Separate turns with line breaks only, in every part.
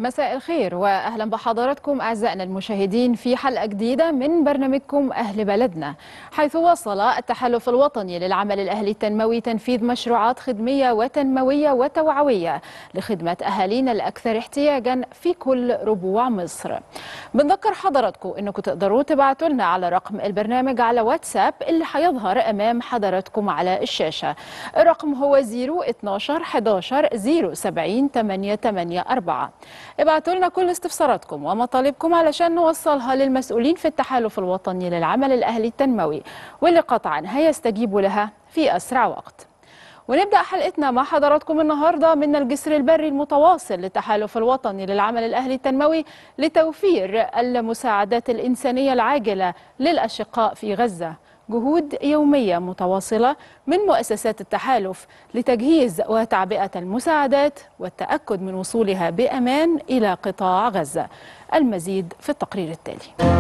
مساء الخير واهلا بحضراتكم اعزائنا المشاهدين في حلقه جديده من برنامجكم اهل بلدنا حيث وصل التحالف الوطني للعمل الاهلي التنموي تنفيذ مشروعات خدميه وتنمويه وتوعويه لخدمه اهالينا الاكثر احتياجا في كل ربوع مصر. بنذكر حضراتكم انكم تقدروا تبعتوا لنا على رقم البرنامج على واتساب اللي هيظهر امام حضراتكم على الشاشه. الرقم هو 012 11 070 884 ابعتوا لنا كل استفساراتكم ومطالبكم علشان نوصلها للمسؤولين في التحالف الوطني للعمل الأهلي التنموي واللي قطعا هيستجيبوا لها في أسرع وقت ونبدأ حلقتنا مع حضراتكم النهاردة من الجسر البري المتواصل للتحالف الوطني للعمل الأهلي التنموي لتوفير المساعدات الإنسانية العاجلة للأشقاء في غزة جهود يومية متواصلة من مؤسسات التحالف لتجهيز وتعبئة المساعدات والتأكد من وصولها بأمان إلى قطاع غزة المزيد في التقرير التالي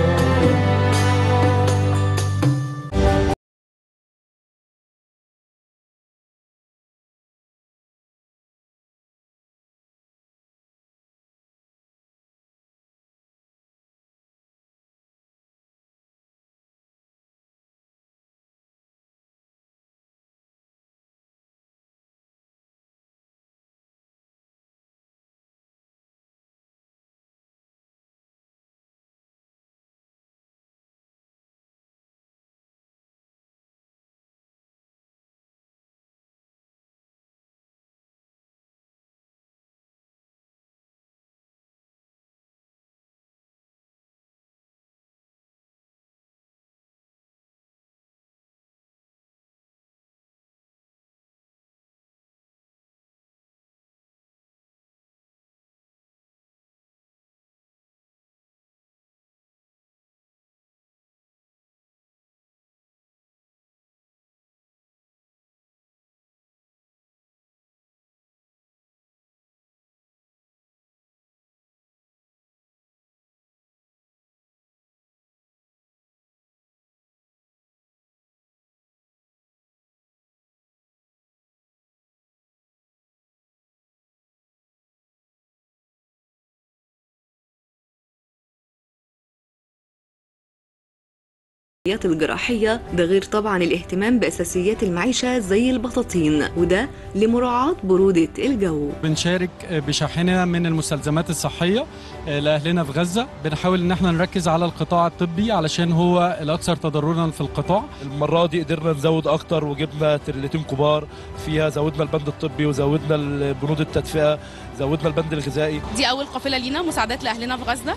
العمليات الجراحية ده غير طبعا الاهتمام بأساسيات المعيشة زي البطاطين وده لمراعاة برودة الجو
بنشارك بشاحنة من المستلزمات الصحية لأهلنا في غزة بنحاول إن احنا نركز على القطاع الطبي علشان هو الأكثر تضررا في القطاع
المرة دي قدرنا نزود أكتر وجبنا تريلتين كبار فيها زودنا البند الطبي وزودنا بنود التدفئة زودنا البند الغذائي
دي أول قافلة لينا مساعدات لأهلنا في غزة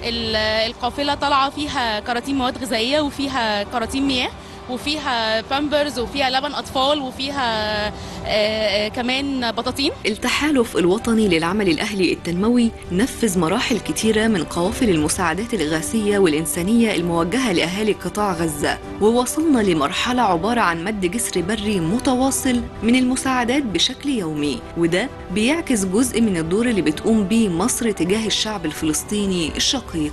القافلة طالعة فيها كراتين مواد غذائية وفيها كراتين مياه وفيها بامبرز وفيها لبن اطفال وفيها آآ آآ كمان بطاطين
التحالف الوطني للعمل الاهلي التنموي نفذ مراحل كتيره من قوافل المساعدات الاغاثيه والانسانيه الموجهه لاهالي قطاع غزه ووصلنا لمرحله عباره عن مد جسر بري متواصل من المساعدات بشكل يومي وده بيعكس جزء من الدور اللي بتقوم بيه مصر تجاه الشعب الفلسطيني الشقيق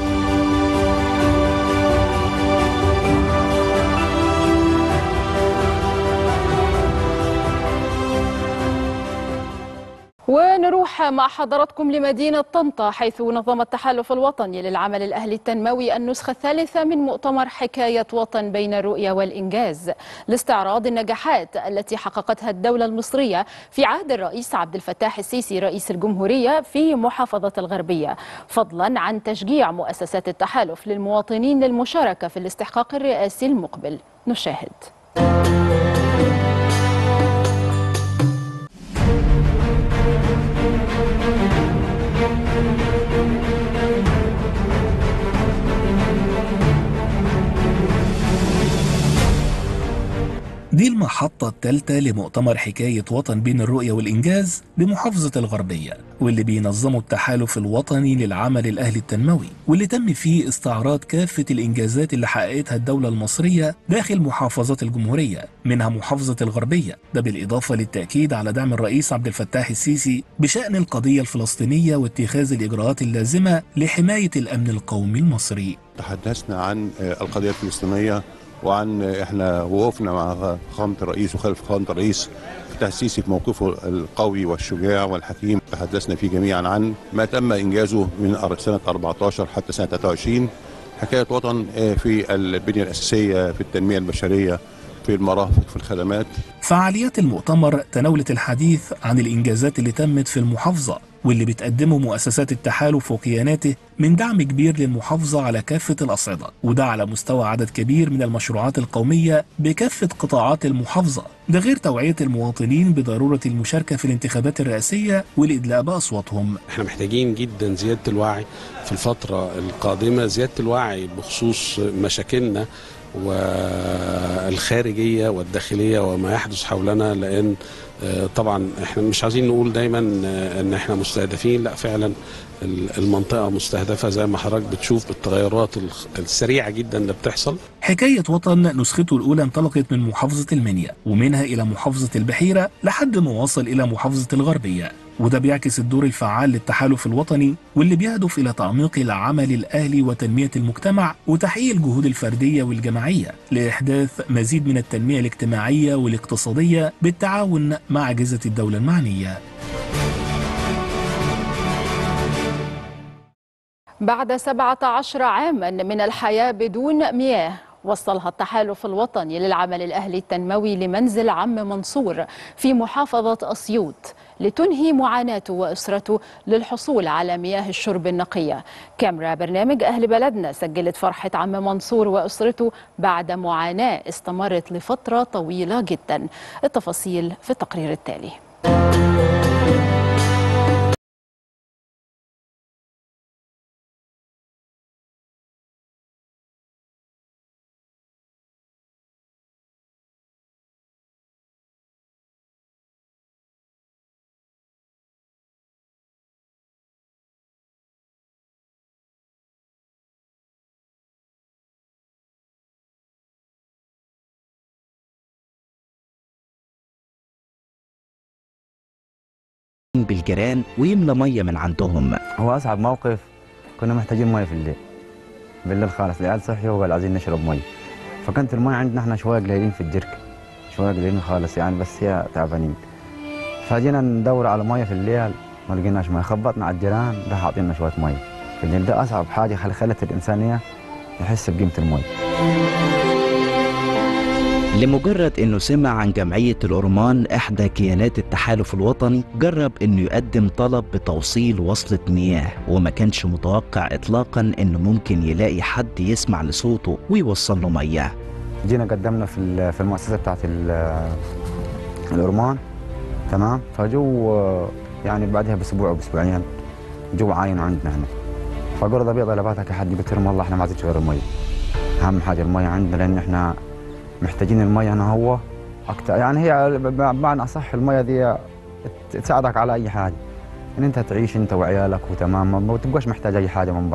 ونروح مع حضراتكم لمدينة طنطا حيث نظم التحالف الوطني للعمل الأهلي التنموي النسخة الثالثة من مؤتمر حكاية وطن بين الرؤية والإنجاز لاستعراض النجاحات التي حققتها الدولة المصرية في عهد الرئيس عبد الفتاح السيسي رئيس الجمهورية في محافظة الغربية فضلا عن تشجيع مؤسسات التحالف للمواطنين للمشاركة في الاستحقاق الرئاسي المقبل نشاهد
دي المحطة الثالثة لمؤتمر حكاية وطن بين الرؤية والإنجاز بمحافظة الغربية واللي بينظمه التحالف الوطني للعمل الأهلي التنموي واللي تم فيه استعراض كافة الإنجازات اللي حققتها الدولة المصرية داخل محافظات الجمهورية منها محافظة الغربية ده بالإضافة للتأكيد على دعم الرئيس عبد الفتاح السيسي بشأن القضية الفلسطينية واتخاذ الإجراءات اللازمة لحماية الأمن القومي المصري
تحدثنا عن القضية الفلسطينية وعن احنا وقفنا مع فخامه الرئيس وخلف فخامه الرئيس فتح السيسي في موقفه القوي والشجاع والحكيم تحدثنا فيه جميعا عن ما تم انجازه من سنه 14 حتى سنه 23 حكايه وطن في البنيه الاساسيه في التنميه البشريه في المرافق في الخدمات
فعاليات المؤتمر تناولت الحديث عن الإنجازات اللي تمت في المحافظة واللي بتقدمه مؤسسات التحالف وكياناته من دعم كبير للمحافظة على كافة الأصعدة وده على مستوى عدد كبير من المشروعات القومية بكافة قطاعات المحافظة ده غير توعية المواطنين بضرورة المشاركة في الانتخابات الرئاسية والإدلاء بأصواتهم
احنا محتاجين جدا زيادة الوعي في الفترة القادمة زيادة الوعي بخصوص مشاكلنا والخارجية والداخلية وما يحدث حولنا لأن طبعا احنا مش عايزين نقول دايما ان احنا مستهدفين لا فعلا المنطقة مستهدفة زي ما حضرتك بتشوف بالتغيرات السريعة جدا اللي بتحصل
حكاية وطن نسخته الأولى انطلقت من محافظة المنيا ومنها إلى محافظة البحيرة لحد ما وصل إلى محافظة الغربية وده بيعكس الدور الفعال للتحالف الوطني واللي بيهدف إلى تعميق العمل الأهلي وتنمية المجتمع وتحقيق الجهود الفردية والجماعية لإحداث مزيد من التنمية الاجتماعية والاقتصادية بالتعاون مع أجهزة الدولة المعنية
بعد 17 عاما من الحياة بدون مياه وصلها التحالف الوطني للعمل الأهلي التنموي لمنزل عم منصور في محافظة أسيوط لتنهي معاناته وأسرته للحصول على مياه الشرب النقية كاميرا برنامج أهل بلدنا سجلت فرحة عم منصور وأسرته بعد معاناة استمرت لفترة طويلة جدا التفاصيل في التقرير التالي
بالجيران ويملى ميه من عندهم
هو اصعب موقف كنا محتاجين ميه في الليل بالليل خالص العيال صحيوا وقال عايزين نشرب ميه فكانت الميه عندنا احنا شويه قليلين في الدرك شويه قليلين خالص يعني بس هي تعبانين فجينا ندور على ميه في الليل ما لقيناش ميه خبطنا على الجيران راح عاطينا شويه ميه في الليل ده اصعب حاجه خلت الانسانيه يحس بقيمه الميه
لمجرد انه سمع عن جمعية الأورمان احدى كيانات التحالف الوطني جرب انه يقدم طلب بتوصيل وصلة مياه وما كانش متوقع اطلاقا انه ممكن يلاقي حد يسمع لصوته ويوصل له مياه
جينا قدمنا في في المؤسسة بتاعت الأورمان تمام فجو يعني بعدها باسبوع او باسبوعين جو عاينوا عندنا هنا فقالوا ده بيض لباتك حد قلت لهم والله احنا ما عايزين غير الميه اهم حاجه الميه عندنا لان احنا محتاجين الميه هنا هو اكتر يعني هي بمعنى اصح الميه دي تساعدك على اي حاجه ان انت تعيش انت وعيالك وتمام ما تبقاش محتاج اي حاجه من بره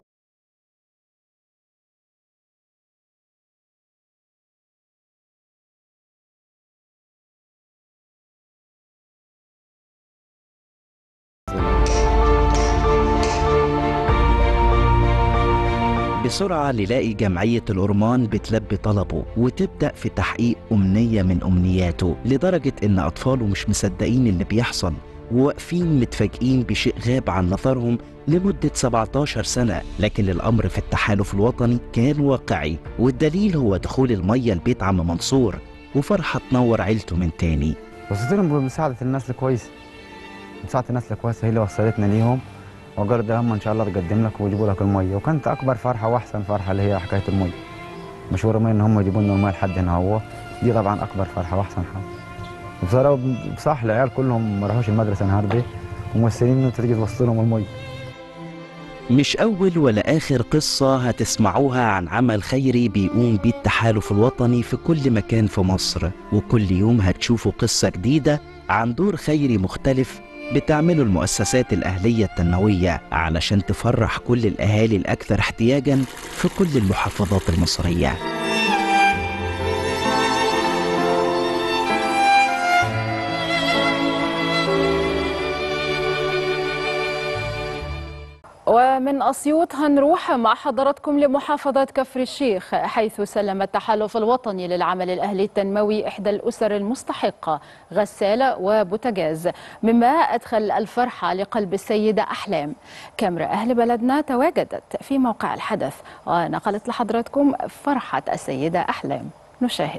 بسرعة نلاقي جمعية الأورمان بتلبي طلبه وتبدأ في تحقيق أمنية من أمنياته لدرجة إن أطفاله مش مصدقين اللي بيحصل وواقفين متفاجئين بشيء غاب عن نظرهم لمدة 17 سنة لكن الأمر في التحالف الوطني كان واقعي والدليل هو دخول المية لبيت عم منصور وفرحة تنور عيلته من تاني
وصلت لهم بمساعدة الناس الكويسة مساعدة الناس الكويسة هي اللي وصلتنا ليهم وقالوا ده هم ان شاء الله تقدم لك ويجيبوا لك الميه وكانت اكبر فرحه واحسن فرحه اللي هي حكايه الميه مشهوره من ان هم يجيبوا لنا الميه لحد هنا هو دي طبعا اكبر فرحه واحسن حاجه وبصراحه بصح العيال كلهم ما راحوش المدرسه النهارده وممثلين انه تيجي توصل لهم الميه
مش أول ولا آخر قصة هتسمعوها عن عمل خيري بيقوم بيه التحالف الوطني في كل مكان في مصر وكل يوم هتشوفوا قصة جديدة عن دور خيري مختلف بتعمله المؤسسات الأهلية التنموية علشان تفرح كل الأهالي الأكثر احتياجا في كل المحافظات المصرية
ومن من أسيوط هنروح مع حضراتكم لمحافظة كفر الشيخ حيث سلم التحالف الوطني للعمل الأهلي التنموي إحدى الأسر المستحقة غسالة وبوتجاز مما أدخل الفرحة لقلب السيدة أحلام كاميرا أهل بلدنا تواجدت في موقع الحدث ونقلت لحضراتكم فرحة السيدة أحلام نشاهد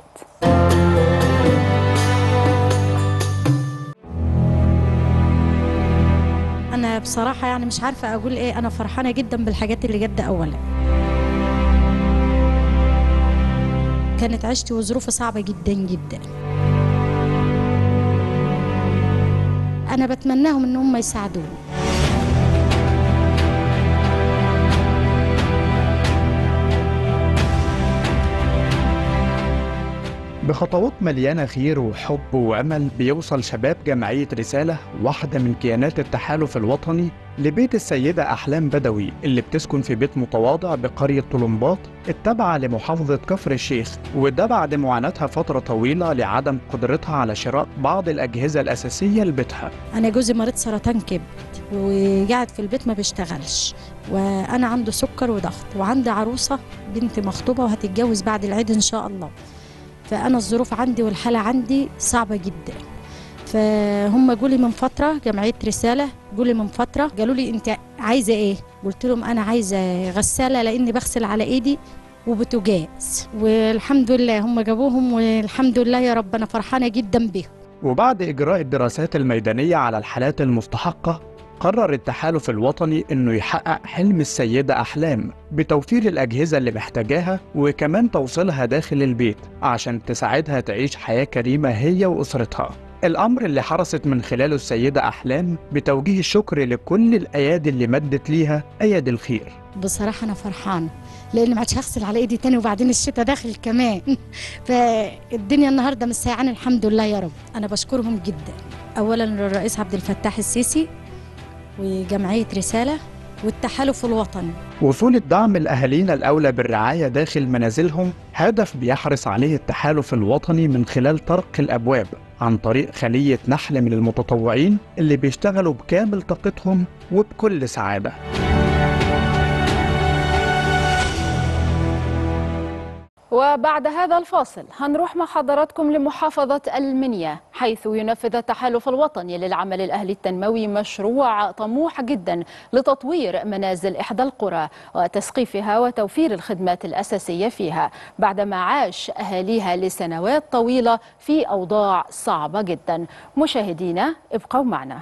انا بصراحه يعني مش عارفه اقول ايه انا فرحانه جدا بالحاجات اللي جت اولا كانت عيشتي وظروفي صعبه جدا جدا انا بتمناهم ان هم يساعدوني
بخطوات مليانة خير وحب وأمل بيوصل شباب جمعية رسالة واحدة من كيانات التحالف الوطني لبيت السيدة أحلام بدوي اللي بتسكن في بيت متواضع بقرية طلمباط التابعة لمحافظة كفر الشيخ وده بعد معاناتها فترة طويلة لعدم قدرتها على شراء بعض الأجهزة الأساسية لبيتها
انا جوزي مريض سرطان كبد وقاعد في البيت ما بيشتغلش وانا عنده سكر وضغط وعندي عروسه بنت مخطوبه وهتتجوز بعد العيد ان شاء الله فانا الظروف عندي والحاله عندي صعبه جدا فهم جولي من فتره جمعيه رساله جولي من فتره قالوا لي انت عايزه ايه قلت لهم انا عايزه غساله لاني بغسل على ايدي وبوتجاز والحمد لله هم جابوهم والحمد لله يا رب انا فرحانه جدا بيهم
وبعد إجراء الدراسات الميدانية على الحالات المستحقة قرر التحالف الوطني إنه يحقق حلم السيدة أحلام بتوفير الأجهزة اللي محتاجاها وكمان توصيلها داخل البيت عشان تساعدها تعيش حياة كريمة هي وأسرتها الأمر اللي حرصت من خلاله السيدة أحلام بتوجيه الشكر لكل الأيادي اللي مدت ليها أيادي الخير
بصراحه انا فرحانه لان ما عادش هغسل على ايدي تاني وبعدين الشتاء داخل كمان فالدنيا النهارده مساعاني الحمد لله يا رب انا بشكرهم جدا اولا للرئيس عبد الفتاح السيسي وجمعيه رساله والتحالف الوطني
وصول الدعم لأهالينا الأولى بالرعاية داخل منازلهم هدف بيحرص عليه التحالف الوطني من خلال طرق الأبواب عن طريق خلية نحل من المتطوعين اللي بيشتغلوا بكامل طاقتهم وبكل سعادة
وبعد هذا الفاصل هنروح مع حضراتكم لمحافظة المنيا حيث ينفذ التحالف الوطني للعمل الأهلي التنموي مشروع طموح جدا لتطوير منازل إحدى القرى وتسقيفها وتوفير الخدمات الأساسية فيها بعدما عاش أهاليها لسنوات طويلة في أوضاع صعبة جدا مشاهدينا ابقوا معنا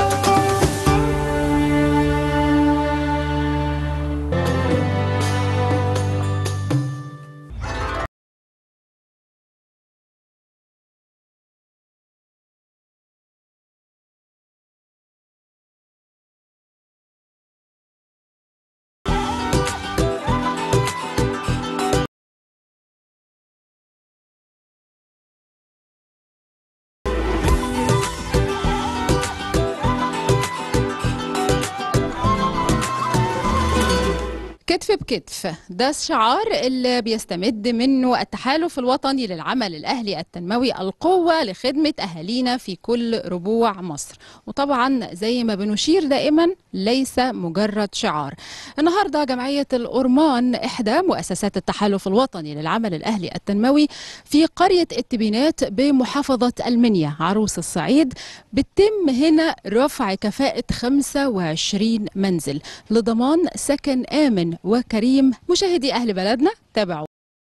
كتف بكتف ده الشعار اللي بيستمد منه التحالف الوطني للعمل الأهلي التنموي القوة لخدمة أهالينا في كل ربوع مصر وطبعا زي ما بنشير دائما ليس مجرد شعار النهاردة جمعية الأورمان إحدى مؤسسات التحالف الوطني للعمل الأهلي التنموي في قرية التبينات بمحافظة المنيا عروس الصعيد بتم هنا رفع كفاءة 25 منزل لضمان سكن آمن وكريم مشاهدي أهل بلدنا تابعوا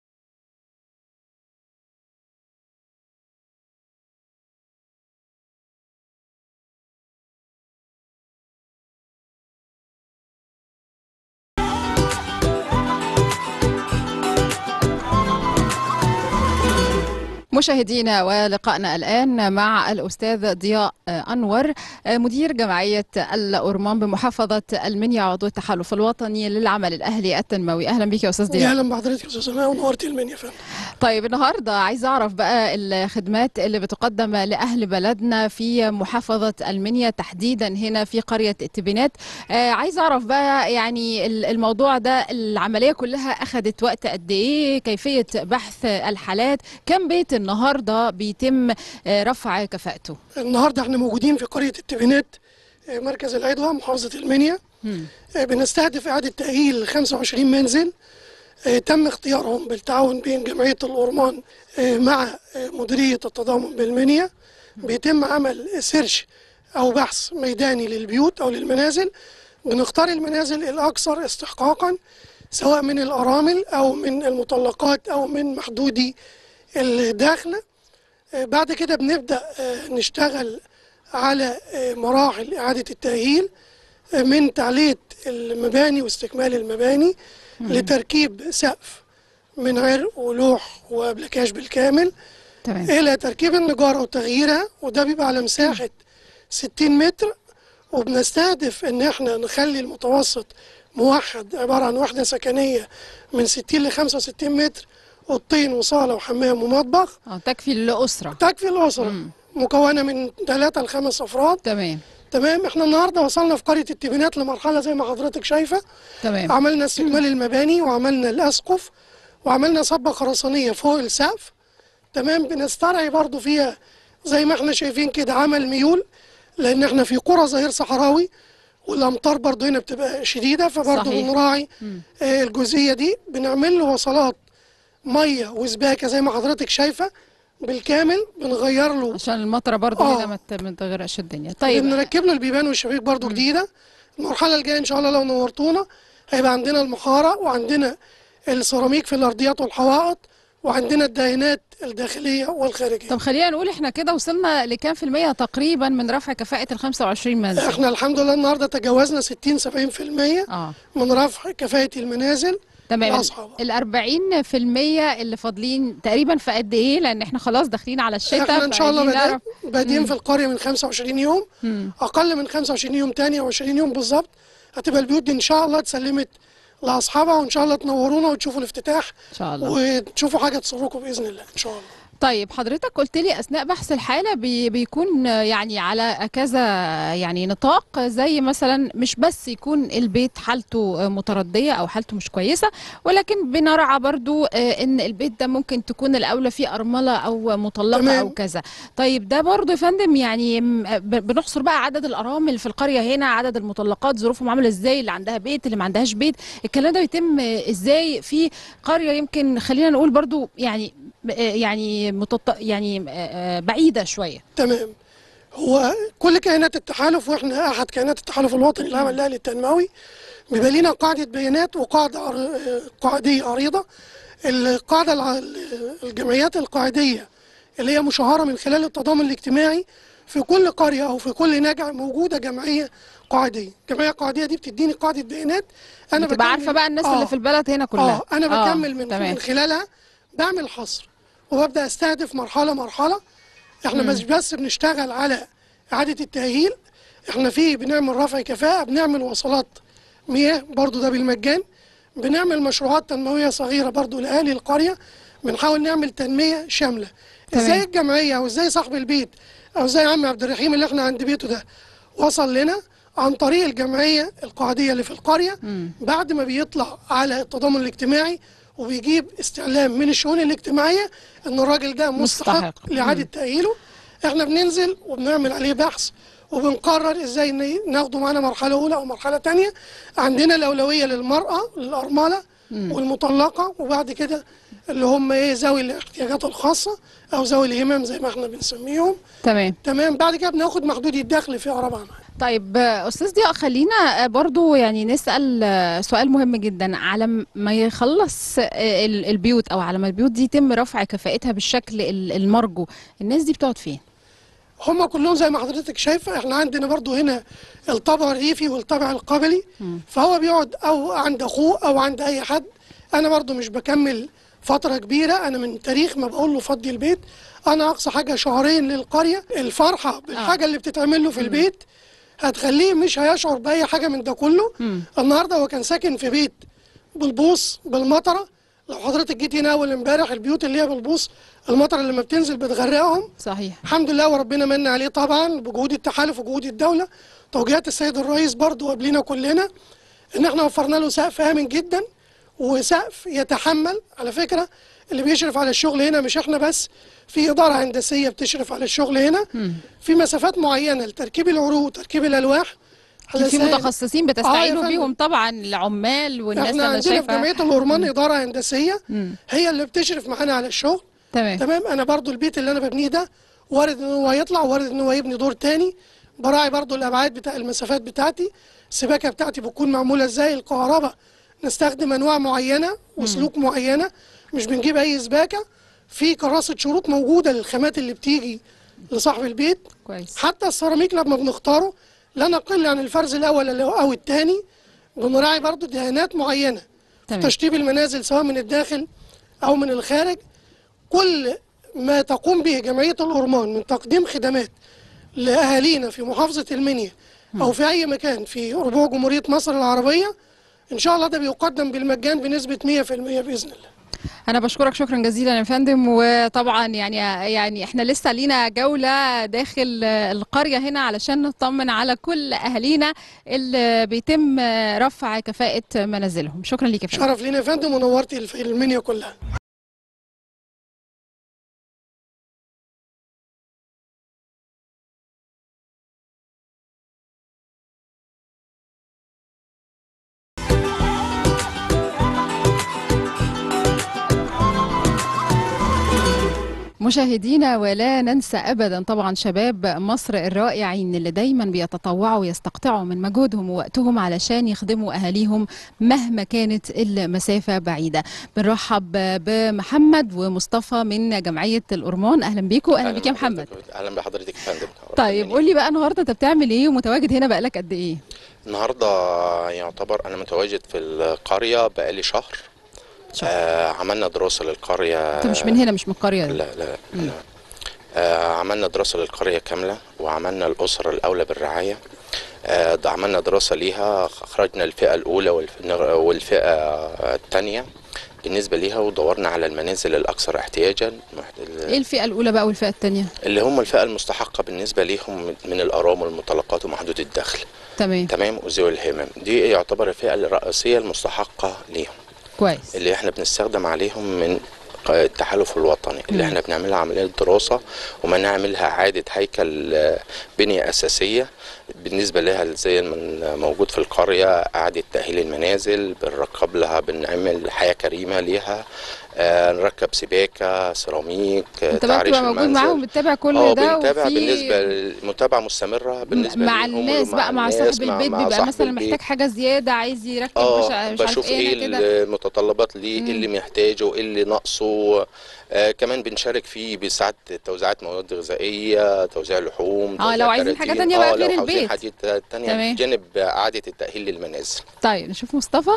مشاهدينا ولقائنا الآن مع الأستاذ ضياء أنور مدير جمعية الأورمان بمحافظة المنيا عضو التحالف الوطني للعمل الأهلي التنموي أهلا بك يا أستاذ ضياء
اهلا بحضرتك يا استاذ سماء ونورتي المنيا يا فندم
طيب النهارده عايز اعرف بقى الخدمات اللي بتقدم لاهل بلدنا في محافظه المنيا تحديدا هنا في قريه التبينات آه عايز اعرف بقى يعني ال- الموضوع ده العمليه كلها اخذت وقت قد ايه كيفيه بحث الحالات كم بيت النهارده بيتم آه رفع كفاءته
النهارده احنا موجودين في قريه التبينات آه، مركز العدوى محافظه المنيا آه، بنستهدف إعادة تأهيل 25 منزل آه، تم اختيارهم بالتعاون بين جمعية الأورمان آه، مع آه، مديرية التضامن بالمنيا بيتم عمل سيرش أو بحث ميداني للبيوت أو للمنازل بنختار المنازل الأكثر استحقاقا سواء من الأرامل أو من المطلقات أو من محدودي الدخل آه، بعد كده بنبدأ آه، نشتغل على آه، مراحل إعادة التأهيل آه، من تعلية المباني واستكمال المباني لتركيب سقف من عرق ولوح وبلكاش بالكامل
تمام
إلى تركيب النجارة وتغييرها وده بيبقى على مساحة 60 متر وبنستهدف إن إحنا نخلي المتوسط موحد عبارة عن وحدة سكنية من 60 ل 65 متر أوضتين وصالة وحمام ومطبخ
اه تكفي للأسرة
تكفي الأسرة مكونة من ثلاثة لخمس أفراد
تمام
تمام احنا النهارده وصلنا في قرية التبينات لمرحلة زي ما حضرتك شايفة
تمام
عملنا استكمال المباني وعملنا الأسقف وعملنا صبة خرسانية فوق السقف تمام بنسترعي برضو فيها زي ما احنا شايفين كده عمل ميول لأن احنا في قرى ظهير صحراوي والأمطار برضو هنا بتبقى شديدة فبرضو
صحيح.
بنراعي
مم.
آه، الجزئية دي بنعمل له وصلات مية وسباكة زي ما حضرتك شايفة بالكامل بنغير له
عشان المطره برضو
آه.
هنا ما ت- ما تغرقش الدنيا طيب
بنركب له البيبان والشبابيك برضو جديده المرحله الجايه ان شاء الله لو نورتونا هيبقى عندنا المحاره وعندنا السيراميك في الارضيات والحوائط وعندنا الدهانات الداخليه والخارجيه
طب خلينا نقول احنا كده وصلنا لكام في المية تقريبا من رفع كفاءة ال 25 منزل
احنا الحمد لله النهارده تجاوزنا 60 70%
اه
من رفع كفاءه المنازل
تمام
لأصحابها.
ال 40 في المية اللي فاضلين تقريبا في قد ايه لان احنا خلاص داخلين على الشتاء
احنا ان شاء الله
فعايزين
بادئ-
نعرف-
بادئين
مم.
في القريه من 25 يوم
مم.
اقل من 25 يوم تاني او 20 يوم بالظبط هتبقى البيوت دي ان شاء الله اتسلمت لاصحابها وان شاء الله تنورونا وتشوفوا الافتتاح
ان شاء الله
وتشوفوا حاجه تسركم باذن الله ان شاء الله
طيب حضرتك قلت لي اثناء بحث الحاله بي بيكون يعني على كذا يعني نطاق زي مثلا مش بس يكون البيت حالته مترديه او حالته مش كويسه ولكن بنرعى برضو آه، ان البيت ده ممكن تكون الاولى فيه ارمله او مطلقه
تمام.
او كذا طيب ده برضو يا فندم يعني م- ب- بنحصر بقى عدد الارامل في القريه هنا عدد المطلقات ظروفهم عامله ازاي اللي عندها بيت اللي ما عندهاش بيت الكلام ده بيتم ازاي في قريه يمكن خلينا نقول برضو يعني آه، يعني متط... يعني آه، آه، بعيده شويه
تمام هو كل كيانات التحالف واحنا احد كيانات التحالف الوطني للعمل الاهلي التنموي بيبقى لنا قاعده بيانات وقاعده عر- قاعديه عريضه القاعده الع- الجمعيات القاعديه اللي هي مشهره من خلال التضامن الاجتماعي في كل قريه او في كل نجع موجوده جمعيه قاعديه الجمعيه القاعديه دي بتديني قاعده بيانات انا
بتبقى
بكمل-
عارفه بقى الناس
آه.
اللي في البلد هنا كلها
اه انا
آه،
بكمل من,
تمام.
من خلالها بعمل حصر وببدا استهدف مرحله مرحله احنا
مم.
مش بس بنشتغل على اعاده التاهيل احنا في بنعمل رفع كفاءه بنعمل وصلات مياه برضو ده بالمجان بنعمل مشروعات تنمويه صغيره برضو لاهالي القريه بنحاول نعمل تنميه شامله
تمام.
ازاي الجمعيه او ازاي صاحب البيت او ازاي عم عبد الرحيم اللي احنا عند بيته ده وصل لنا عن طريق الجمعيه القاعديه اللي في القريه
مم.
بعد ما بيطلع على التضامن الاجتماعي وبيجيب استعلام من الشؤون الاجتماعيه ان الراجل ده مستحق,
مستحق.
لاعاده
مم.
تاهيله احنا بننزل وبنعمل عليه بحث وبنقرر ازاي ن- ناخده معانا مرحله اولى او مرحله تانية عندنا الاولويه للمراه للارمله
مم.
والمطلقه وبعد كده اللي هم ايه ذوي الاحتياجات الخاصه او ذوي الهمم زي ما احنا بنسميهم
تمام
تمام بعد كده بناخد محدودي الدخل في رابعه معانا
طيب آه، استاذ ضياء خلينا آه، برضو يعني نسال آه، سؤال مهم جدا على م- ما يخلص آه، ال- البيوت او على ما البيوت دي يتم رفع كفاءتها بالشكل ال- المرجو الناس دي بتقعد فين
هم كلهم زي ما حضرتك شايفه احنا عندنا برضو هنا الطابع الريفي والطابع القبلي
مم.
فهو بيقعد او عند اخوه او عند اي حد انا برضو مش بكمل فتره كبيره انا من تاريخ ما بقول له فضي البيت انا اقصى حاجه شهرين للقريه الفرحه بالحاجه اللي بتتعمل له في البيت هتخليه مش هيشعر باي حاجه من ده كله
مم.
النهارده هو كان ساكن في بيت بالبوص بالمطره لو حضرتك جيت هنا اول امبارح البيوت اللي هي بالبوص المطره اللي لما بتنزل بتغرقهم
صحيح
الحمد لله وربنا من عليه طبعا بجهود التحالف وجهود الدوله توجيهات السيد الرئيس برضو قبلنا كلنا ان احنا وفرنا له سقف امن جدا وسقف يتحمل على فكره اللي بيشرف على الشغل هنا مش احنا بس في اداره هندسيه بتشرف على الشغل هنا
مم.
في مسافات معينه لتركيب العروق وتركيب الالواح
في
علشان-
متخصصين
آه يا
بتستعينوا
فندم.
بيهم طبعا العمال والناس
احنا
اللي
عندنا في
شايفه
جمعيه الهرمان اداره هندسيه
مم.
هي اللي بتشرف معانا على الشغل
تمام
تمام انا برضو البيت اللي انا ببنيه ده وارد ان هو يطلع وارد ان هو يبني دور تاني براعي برضو الابعاد بتاع المسافات بتاعتي السباكه بتاعتي بتكون معموله ازاي الكهرباء نستخدم انواع معينه وسلوك معينه مش بنجيب اي سباكه في كراسه شروط موجوده للخامات اللي بتيجي لصاحب البيت
كويس
حتى السيراميك لما بنختاره لا نقل عن الفرز الاول اللي هو- او الثاني بنراعي برضو دهانات معينه
تمام.
تشطيب المنازل سواء من الداخل او من الخارج كل ما تقوم به جمعيه الأورمان من تقديم خدمات لاهالينا في محافظه المنيا او في اي مكان في ربوع جمهوريه مصر العربيه ان شاء الله ده بيقدم بالمجان بنسبه 100% باذن الله
انا بشكرك شكرا جزيلا يا فندم وطبعا يعني يعني احنا لسه لينا جوله داخل القريه هنا علشان نطمن على كل اهالينا اللي بيتم رفع كفاءه منازلهم شكرا ليك يا فندم
شرف لينا يا فندم ونورتي الف- المنيا كلها
مشاهدينا ولا ننسى ابدا طبعا شباب مصر الرائعين اللي دايما بيتطوعوا ويستقطعوا من مجهودهم ووقتهم علشان يخدموا اهاليهم مهما كانت المسافه بعيده. بنرحب بمحمد ومصطفى من جمعيه الأورمان اهلا بيكم اهلا بيك يا محمد.
اهلا بحضرتك يا فندم
طيب قول لي بقى النهارده انت بتعمل ايه ومتواجد هنا بقالك قد ايه؟
النهارده يعتبر انا متواجد في القريه بقالي شهر آه عملنا دراسه للقريه
انت مش من هنا مش من القريه
لا لا, لا. آه عملنا دراسه للقريه كامله وعملنا الاسر الاولى بالرعايه آه ده عملنا دراسه ليها اخرجنا الفئه الاولى والف- والفئه الثانيه بالنسبه ليها ودورنا على المنازل الاكثر احتياجا
ايه الفئه الاولى بقى والفئه الثانيه؟
اللي هم الفئه المستحقه بالنسبه ليهم من الارام والمطلقات ومحدود الدخل
تمام
تمام وذوي الهمم دي يعتبر الفئه الرئيسيه المستحقه ليهم
كويس
اللي احنا بنستخدم عليهم من التحالف الوطني اللي
مم.
احنا بنعملها عمليه دراسه وما نعملها اعاده هيكل آه، بنيه اساسيه بالنسبه لها زي ما موجود في القريه اعاده تاهيل المنازل بنركب لها بنعمل حياه كريمه ليها آه، نركب سباكه سيراميك آه،
انت بقى
تعريش
بتبقى موجود
المنزل.
معاهم بتتابع كل
اه
ده
بنتابع
وفي-
بالنسبه للمتابعه مستمره بالنسبه
مع
ليهم
الناس
ومع
بقى مع
الناس،
صاحب
مع-
البيت
مع
بيبقى
صاحب
مثلا
البيت.
محتاج حاجه زياده عايز يركب مش
اه
مش عارف
بشوف
ايه
ايه
هنا كده
المتطلبات ليه ايه اللي محتاجه ايه اللي ناقصه آه كمان بنشارك فيه بساعات توزيعات مواد غذائيه توزيع لحوم
اه
توزيع
لو عايزين
كراتين.
حاجة تانية بقى
آه
غير
لو عاوزين
البيت.
حاجات تانية
تمام.
بجانب اعاده التاهيل للمنازل
طيب نشوف مصطفى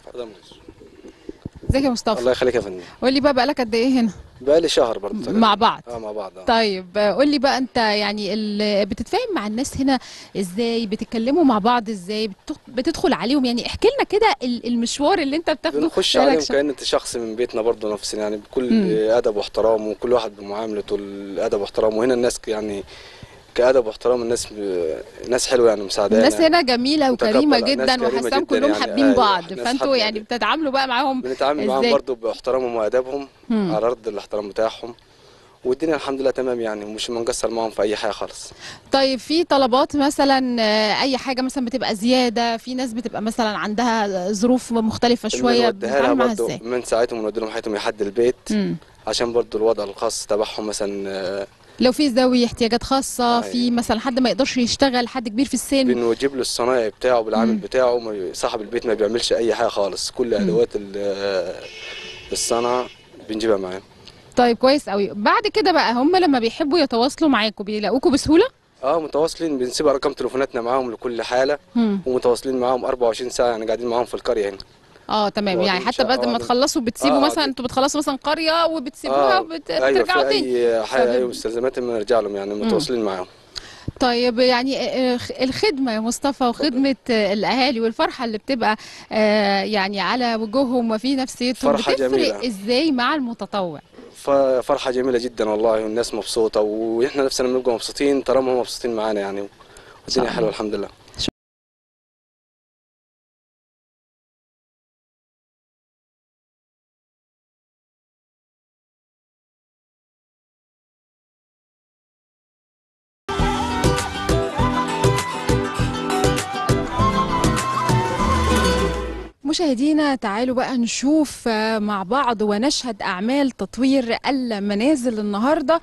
ازيك يا مصطفى
الله يخليك يا فندم
قول لي بقى بقالك قد ايه هنا
بقالي شهر برضه تقريباً.
مع بعض
اه مع بعض اه
طيب قول لي بقى انت يعني ال- بتتفاهم مع الناس هنا ازاي بتتكلموا مع بعض ازاي بت- بتدخل عليهم يعني احكي لنا كده ال- المشوار اللي انت بتاخده
بنخش
بقالك
عليهم
شهر.
كأن انت شخص من بيتنا برضه نفس يعني بكل
مم.
ادب واحترام وكل واحد بمعاملته الادب واحترام وهنا الناس يعني كادب واحترام الناس ناس حلوه يعني مساعدانا
الناس هنا جميله وكريمه
متقبلة، ناس
جدا
كريمة
وحاساهم
جداً
كلهم
يعني،
حابين
أيوة،
بعض
ناس
فانتوا
حابة
يعني بتتعاملوا بقى معاهم
بنتعامل معاهم
ازاي؟
برضه باحترامهم وادبهم
مم.
على ارض الاحترام بتاعهم والدنيا الحمد لله تمام يعني ومش بنقصر معاهم في اي حاجه خالص
طيب في طلبات مثلا آه، اي حاجه مثلا بتبقى زياده في ناس بتبقى مثلا عندها ظروف مختلفه شويه
بنوديها لها
بتتعامل معاها
برضه
ازاي
من ساعتهم ونودي لهم حياتهم لحد البيت
مم.
عشان برضه الوضع الخاص تبعهم مثلا آه،
لو في ذوي احتياجات خاصه في مثلا حد ما يقدرش يشتغل حد كبير في السن
بنجيب له الصنايعي بتاعه بالعامل
مم.
بتاعه ما- صاحب البيت ما بيعملش اي حاجه خالص كل ادوات ال- الصنعه بنجيبها معاه
طيب كويس قوي بعد كده بقى هم لما بيحبوا يتواصلوا معاكم بيلاقوكوا بسهوله
اه متواصلين بنسيب ارقام تليفوناتنا معاهم لكل حاله
مم.
ومتواصلين معاهم 24 ساعه يعني قاعدين معاهم في القريه هنا
اه تمام
وبعدين
يعني
إن
حتى
شاء
بعد ما
الله-
تخلصوا بتسيبوا
آه،
مثلا انتوا بتخلصوا مثلا قريه وبتسيبوها وبترجعوا
ايوه في
تاني
اي حاجه
فب-
اي مستلزمات بنرجع لهم يعني متواصلين معاهم
طيب يعني آه، آه، الخدمة يا مصطفى وخدمة آه، الأهالي والفرحة اللي بتبقى آه، يعني على وجوههم وفي نفسيتهم
فرحة
بتفرق
جميلة.
ازاي مع المتطوع
ففرحه جميله جدا والله والناس مبسوطه واحنا نفسنا بنبقى مبسوطين طالما هم مبسوطين معانا يعني والدنيا حلوه الحمد لله
مشاهدينا تعالوا بقى نشوف آه، مع بعض ونشهد أعمال تطوير المنازل النهاردة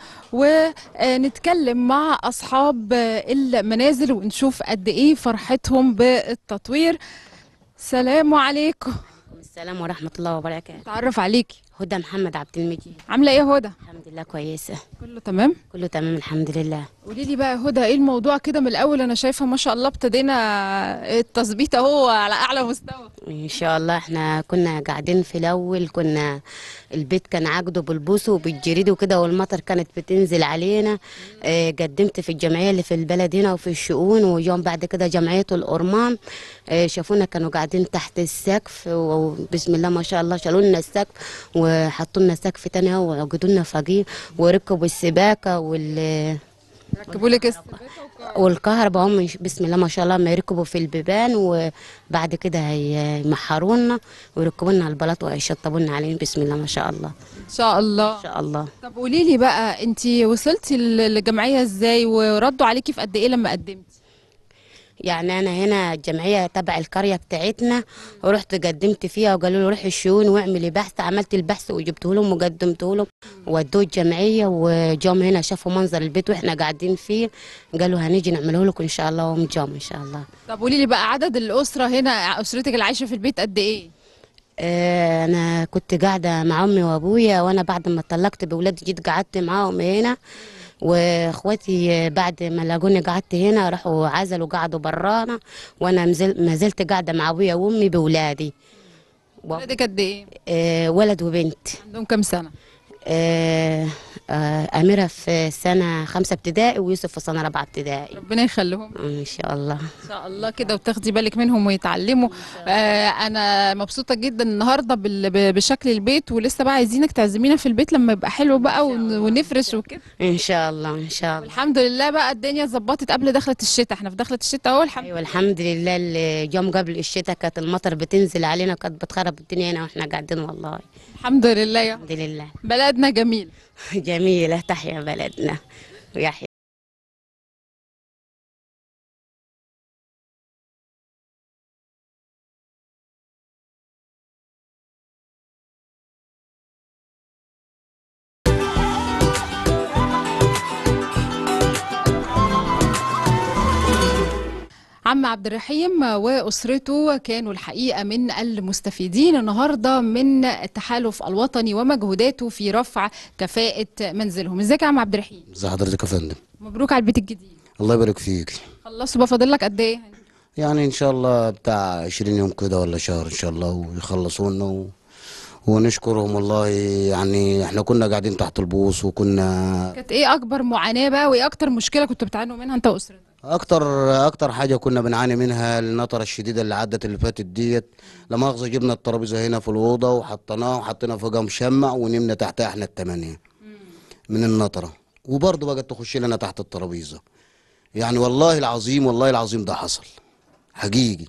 ونتكلم مع أصحاب آه، المنازل ونشوف قد إيه فرحتهم بالتطوير سلام عليكم
السلام ورحمة الله وبركاته
تعرف عليكي
هدى محمد عبد المجيد
عاملة إيه هدى؟
الحمد لله كويسة
كله تمام؟
كله تمام الحمد لله
قولي لي بقى هدى إيه الموضوع كده من الأول أنا شايفة ما شاء الله ابتدينا التظبيط أهو على أعلى مستوى
إن شاء الله احنا كنا قاعدين في الأول كنا البيت كان عقده بالبوس وبالجريد وكده والمطر كانت بتنزل علينا اه قدمت في الجمعية اللي في البلد هنا وفي الشؤون ويوم بعد كده جمعية الأورمان اه شافونا كانوا قاعدين تحت السقف وبسم الله ما شاء الله شالوا لنا السقف وحطوا لنا سقف تاني اهو وعقدوا لنا فوقيه وركبوا السباكة وال
ركبوا لك السباكة
والكهرباء هم بسم الله ما شاء الله ما يركبوا في البيبان وبعد كده هيمحروا لنا ويركبوا لنا البلاط ويشطبوا لنا عليهم بسم الله ما شاء الله
إن شاء الله
ان شاء الله
طب قولي لي بقى أنت وصلتي للجمعية إزاي وردوا عليكي في قد إيه لما قدمتي؟
يعني انا هنا الجمعيه تبع القريه بتاعتنا ورحت قدمت فيها وقالوا لي روحي الشؤون واعملي بحث عملت البحث وجبته لهم وقدمته لهم ودوه الجمعيه وجم هنا شافوا منظر البيت واحنا قاعدين فيه قالوا هنيجي نعمله لكم ان شاء الله وهم جم ان شاء الله
طب قولي لي بقى عدد الأسرة هنا أسرتك اللي عايشة في البيت قد إيه؟
آه، انا كنت قاعده مع امي وابويا وانا بعد ما اتطلقت بولادي جيت قعدت معاهم هنا واخواتي بعد ما لاقوني قعدت هنا راحوا عزلوا قعدوا برانا وانا مزل ما زلت قاعده مع ابويا وامي بولادي
ولادك قد إيه؟
آه، ولد وبنت
عندهم كام سنة؟
آه، آه، أميرة في سنة خمسة ابتدائي ويوسف في سنة رابعة ابتدائي
ربنا يخليهم
إن شاء الله
ان شاء الله كده وتاخدي بالك منهم ويتعلموا آه انا مبسوطه جدا النهارده بال- ب- بشكل البيت ولسه بقى عايزينك تعزمينا في البيت لما يبقى حلو بقى ون- ونفرش وكده
إن شاء الله إن شاء الله
الحمد لله بقى الدنيا ظبطت قبل دخلة الشتاء احنا في دخلة الشتاء اهو الحمد
أيوة الحمد لله اللي يوم قبل الشتاء كانت المطر بتنزل علينا كانت بتخرب الدنيا هنا واحنا قاعدين والله
الحمد لله يا
الحمد لله
بلدنا جميل
جميلة تحيا بلدنا ويحيى
عم عبد الرحيم وأسرته كانوا الحقيقة من المستفيدين النهاردة من التحالف الوطني ومجهوداته في رفع كفاءة منزلهم ازيك يا عم عبد الرحيم
ازي حضرتك يا فندم
مبروك على البيت الجديد
الله يبارك فيك
خلصوا بقى فاضل لك قد ايه
يعني ان شاء الله بتاع 20 يوم كده ولا شهر ان شاء الله ويخلصوا لنا و... ونشكرهم والله يعني احنا كنا قاعدين تحت البوص وكنا
كانت ايه اكبر معاناة بقى وايه اكتر مشكلة كنتوا بتعانوا منها انت واسرتك
اكتر اكتر حاجه كنا بنعاني منها النطره الشديده اللي عدت اللي فاتت ديت لا مؤاخذه جبنا الترابيزه هنا في الاوضه وحطيناها وحطينا فوقها مشمع ونمنا تحتها احنا الثمانيه من النطره وبرضه بقت تخش لنا تحت الترابيزه يعني والله العظيم والله العظيم ده حصل حقيقي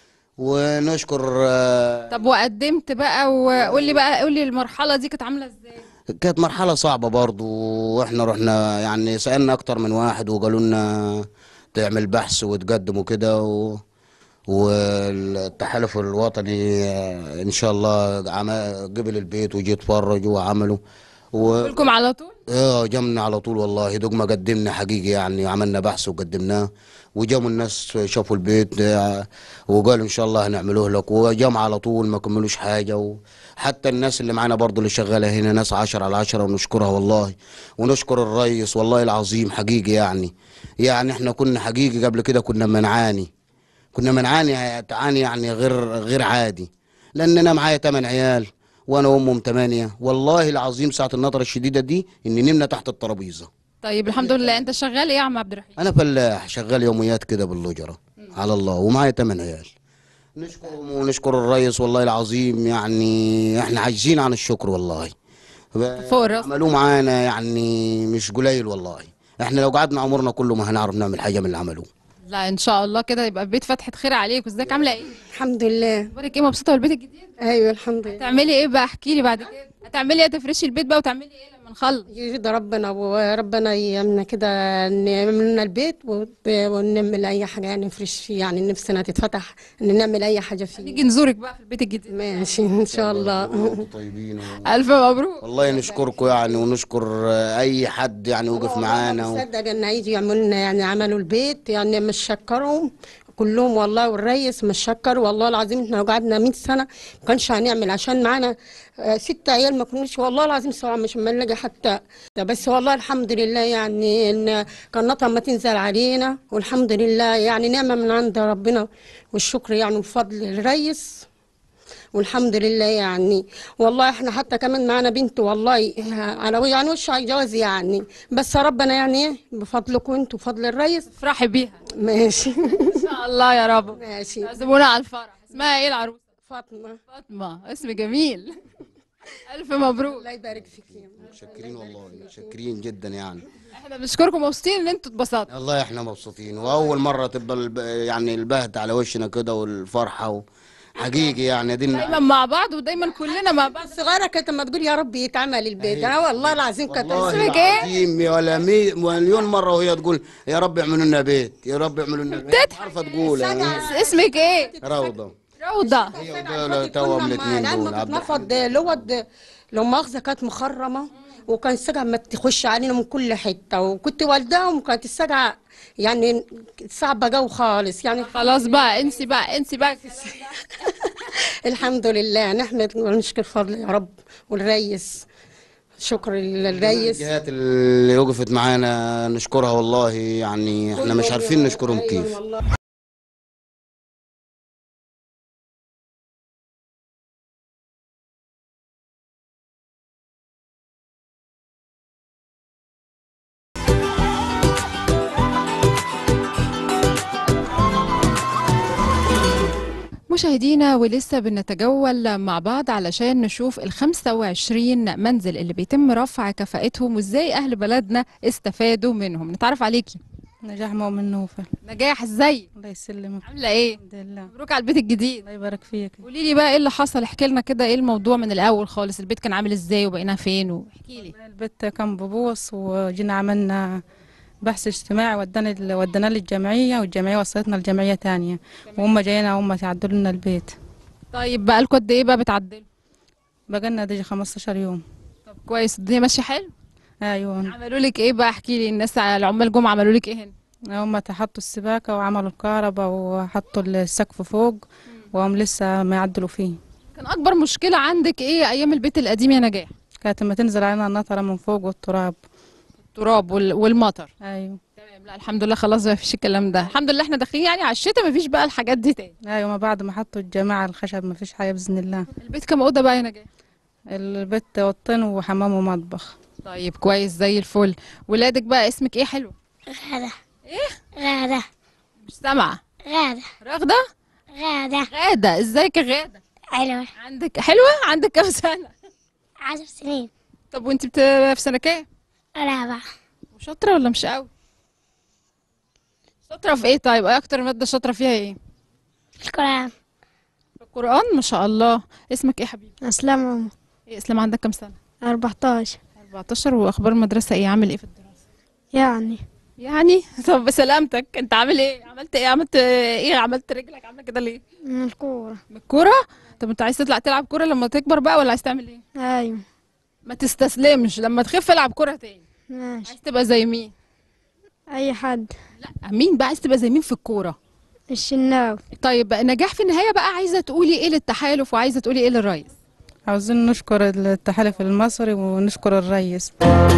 ونشكر آه،
طب وقدمت بقى وقول لي بقى قول لي المرحلة دي كانت عاملة ازاي
كانت مرحلة صعبة برضو واحنا رحنا يعني سألنا أكتر من واحد وقالوا لنا تعمل بحث وتقدم وكده و... والتحالف الوطني آه، إن شاء الله عم- قبل البيت وجي اتفرج وعملوا و...
لكم على طول
اه جمنا على طول والله دوق ما قدمنا حقيقي يعني عملنا بحث وقدمناه وجابوا الناس شافوا البيت آه، وقالوا ان شاء الله هنعملوه لك وجم على طول ما كملوش حاجه وحتى الناس اللي معانا برضو اللي شغاله هنا ناس عشرة على عشرة ونشكرها والله ونشكر الرئيس والله العظيم حقيقي يعني يعني احنا كنا حقيقي قبل كده كنا بنعاني كنا بنعاني تعاني يعني غير غير عادي لان انا معايا ثمان عيال وانا وامهم ثمانيه والله العظيم ساعه النطره الشديده دي ان نمنا تحت الترابيزه
طيب الحمد لله انت شغال ايه يا عم عبد الرحيم
انا فلاح شغال يوميات كده باللجره على الله ومعايا ثمان عيال نشكرهم ونشكر الرئيس والله العظيم يعني احنا عاجزين عن الشكر والله
فوق الراس
عملوه معانا يعني مش قليل والله احنا لو قعدنا عمرنا كله ما هنعرف نعمل حاجه من اللي عملوه
لا ان شاء الله كده يبقى البيت فتحة خير عليك وازيك عامله ايه
الحمد لله
اخبارك ايه مبسوطه بالبيت الجديد
ايوه الحمد لله
هتعملي ايه بقى احكي لي بعد كده هتعملي ايه تفرشي البيت بقى وتعملي ايه لما نخلص
يرضى ربنا وربنا يمنا كده نعمل لنا البيت وت- ونعمل اي حاجه يعني نفرش فيه يعني نفسنا تتفتح ان نعمل اي حاجه فيه
نيجي نزورك بقى في البيت الجديد
ماشي ان شاء الله
طيبين
الف مبروك
والله نشكركم يعني ونشكر اي حد يعني وقف معانا و...
صدق ان هيجي يعملوا لنا يعني عملوا البيت يعني مش شكرهم كلهم والله والريس مش شكر والله العظيم احنا لو قعدنا 100 سنه ما كانش هنعمل عشان معانا آه، ست عيال ما كناش والله العظيم سواء مش ملاقي حتى ده بس والله الحمد لله يعني ان قناتها ما تنزل علينا والحمد لله يعني نعمه من عند ربنا والشكر يعني بفضل الريس والحمد لله يعني والله احنا حتى كمان معانا بنت والله على يعني وش على الجواز يعني بس ربنا يعني ايه بفضلكم انتوا وفضل الريس
افرحي بيها
ماشي
ان شاء الله يا رب
ماشي
عزمونا على الفرح اسمها ايه العروسه
فاطمه
فاطمه اسم جميل الف مبروك
الله يبارك فيك
متشكرين والله متشكرين جدا يعني
احنا بنشكركم مبسوطين ان انتوا اتبسطتوا
والله احنا مبسوطين واول مره تبقى الب... يعني البهت على وشنا كده والفرحه و... حقيقي يعني دي
دايما مع بعض ودايما كلنا مع بعض
الصغيره كانت لما تقول يا رب يتعمل البيت اه والله العظيم كانت
والله
اسمك ايه؟
العظيم ولا مي... مليون مره وهي تقول يا رب اعملوا لنا بيت يا رب اعملوا لنا بيت مش عارفه تقول يعني
اسمك ايه؟
روضه
روضه
دول توهم الاثنين دول
لما
عبد
تتنفض لود لو مؤاخذه كانت مخرمه وكان السجع ما تخش علينا من كل حته وكنت والداهم وكانت السجع يعني صعبه جو خالص يعني
خلاص بقى انسي بقى انسي بقى
الحمد لله نحمد ونشكر فضل يا رب والريس شكر للريس
الجهات اللي وقفت معانا نشكرها والله يعني احنا مش عارفين نشكرهم كيف
مشاهدينا ولسه بنتجول مع بعض علشان نشوف ال 25 منزل اللي بيتم رفع كفاءتهم وازاي اهل بلدنا استفادوا منهم نتعرف عليكي
نجاح مؤمن نوفل
نجاح ازاي
الله يسلمك
عامله ايه
الحمد لله
مبروك على البيت الجديد
الله يبارك فيك
قولي لي بقى ايه اللي حصل احكي لنا كده ايه الموضوع من الاول خالص البيت كان عامل ازاي وبقينا فين واحكي لي
البيت كان ببوص وجينا عملنا بحث اجتماعي ودانا ودانا للجمعيه والجمعيه وصلتنا لجمعيه تانية وهم جايين هم تعدلوا لنا البيت
طيب بقى لكم قد ايه بقى بتعدلوا
بقالنا دي 15 يوم
طب كويس الدنيا ماشيه حلو
ايوه
عملوا لك ايه بقى احكي لي الناس على العمال جم عملوا لك ايه هنا
هم حطوا السباكه وعملوا الكهرباء وحطوا السقف فوق وهم لسه ما يعدلوا فيه
كان اكبر مشكله عندك ايه ايام البيت القديم يا نجاح
كانت لما تنزل علينا النطره من فوق والتراب
التراب وال- والمطر
ايوه
تمام لا الحمد لله خلاص ما فيش الكلام ده الحمد لله احنا داخلين يعني على الشتاء ما فيش بقى الحاجات دي تاني
ايوه ما بعد ما حطوا الجماعه الخشب ما فيش حاجه باذن الله
البيت كام اوضه بقى يا نجاح
البيت اوضتين وحمام ومطبخ
طيب كويس زي الفل ولادك بقى اسمك ايه حلو
غادة
ايه
غادة
مش سامعه
غادة
راغده
غادة
غاده ازيك يا غاده
حلوة
عندك حلوه عندك كام سنه
عشر سنين
طب وانت بت... في سنه كام
رابعة
شاطره ولا مش قوي شاطره في ايه طيب ايه اكتر ماده شاطره فيها ايه
القرآن
في القران ما شاء الله اسمك ايه يا حبيبي
أسلام ماما
ايه اسلام عندك كام سنه
14
14 واخبار المدرسه ايه عامل ايه في الدراسه
يعني
يعني طب بسلامتك انت عامل ايه عملت ايه عملت ايه عملت رجلك عامله كده ليه
من الكورة
من الكوره طب انت عايز تطلع تلعب كوره لما تكبر بقى ولا عايز تعمل ايه
أيوة
ما تستسلمش لما تخف العب كوره تاني
ماشي
عايز تبقى زي مين
أي حد
لا مين بقى عايز تبقى زي مين في الكوره
الشناوي
طيب نجاح في النهايه بقى عايزه تقولي ايه للتحالف وعايزه تقولي ايه للرئيس
عاوزين نشكر التحالف المصري ونشكر الرئيس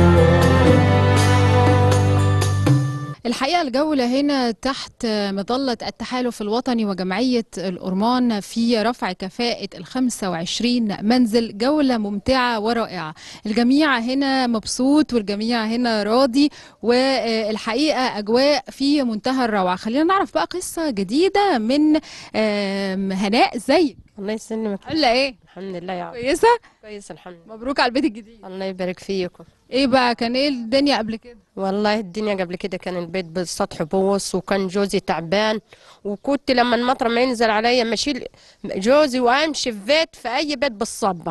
الحقيقة الجولة هنا تحت مظلة التحالف الوطني وجمعية الأورمان في رفع كفاءة ال 25 منزل جولة ممتعة ورائعة الجميع هنا مبسوط والجميع هنا راضي والحقيقة أجواء في منتهى الروعة خلينا نعرف بقى قصة جديدة من آم، هناء ازيك
الله يسلمك
عاملة ايه
الحمد لله يا عم.
كويسة
كويس الحمد لله
مبروك على البيت الجديد
الله يبارك فيكم
ايه بقى كان ايه الدنيا قبل كده
والله الدنيا قبل كده كان البيت بالسطح بوص وكان جوزي تعبان وكنت لما المطر ما ينزل عليا ماشي جوزي وامشي في بيت في اي بيت بالصبه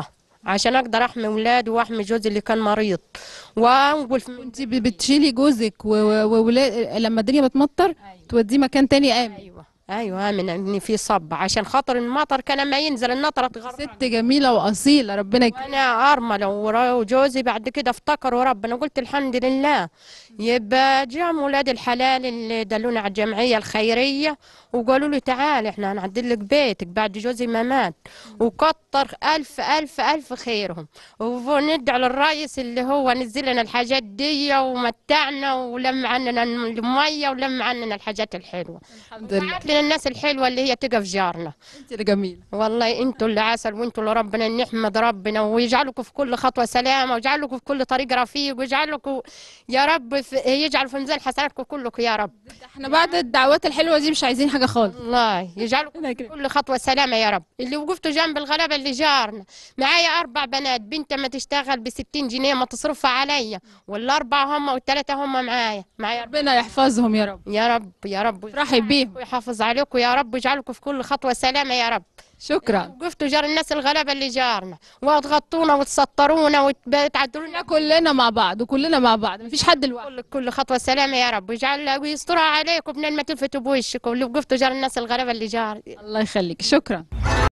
عشان اقدر احمي ولادي واحمي جوزي اللي كان مريض وانقل في
انت بتشيلي جوزك وولاد لما الدنيا بتمطر توديه مكان تاني امن
ايوه ايوه امن ان في صب عشان خاطر المطر كان ما ينزل النطره تغرق
ست جميله واصيله ربنا يكرمك
انا ارمله ورا- وجوزي بعد كده افتكروا ربنا قلت الحمد لله يبقى جام ولاد الحلال اللي دلونا على الجمعيه الخيريه وقالوا لي تعال احنا هنعدل لك بيتك بعد جوزي ما مات وكتر الف الف الف خيرهم وندعي للرئيس اللي هو نزل لنا الحاجات دي ومتعنا ولم عننا الميه ولم عننا الحاجات الحلوه
الحمد لله
بعت لنا الناس الحلوه اللي هي تقف جارنا
انت اللي جميله
والله انتوا اللي عسل وانتوا اللي ربنا نحمد ربنا ويجعلكم في كل خطوه سلامه ويجعلكم في كل طريق رفيق ويجعلكم يا رب في يجعل في ميزان حسناتكم كلكم يا رب
احنا بعد الدعوات الحلوه دي مش عايزين حاجه خالص
الله يجعلكم في كل خطوه سلامه يا رب اللي وقفتوا جنب الغلابه اللي جارنا معايا اربع بنات بنت ما تشتغل ب 60 جنيه ما تصرفها عليا والاربعه هم والثلاثه هم معايا معايا
ربنا يحفظهم يا رب
يا رب يا رب
افرحي بيهم
ويحافظ عليكم يا رب ويجعلكم في كل خطوه سلامه يا رب
شكرا
وقفتوا جار الناس الغلابه اللي جارنا وتغطونا وتسطرونا وتعدلوا لنا
كلنا مع بعض وكلنا مع بعض مفيش حد لوحده
كل كل خطوه سلامه يا رب ويجعل ويسترها عليكم من ما تلفتوا بوشكم واللي وقفتوا جار الناس الغلابه اللي جار
الله يخليك شكرا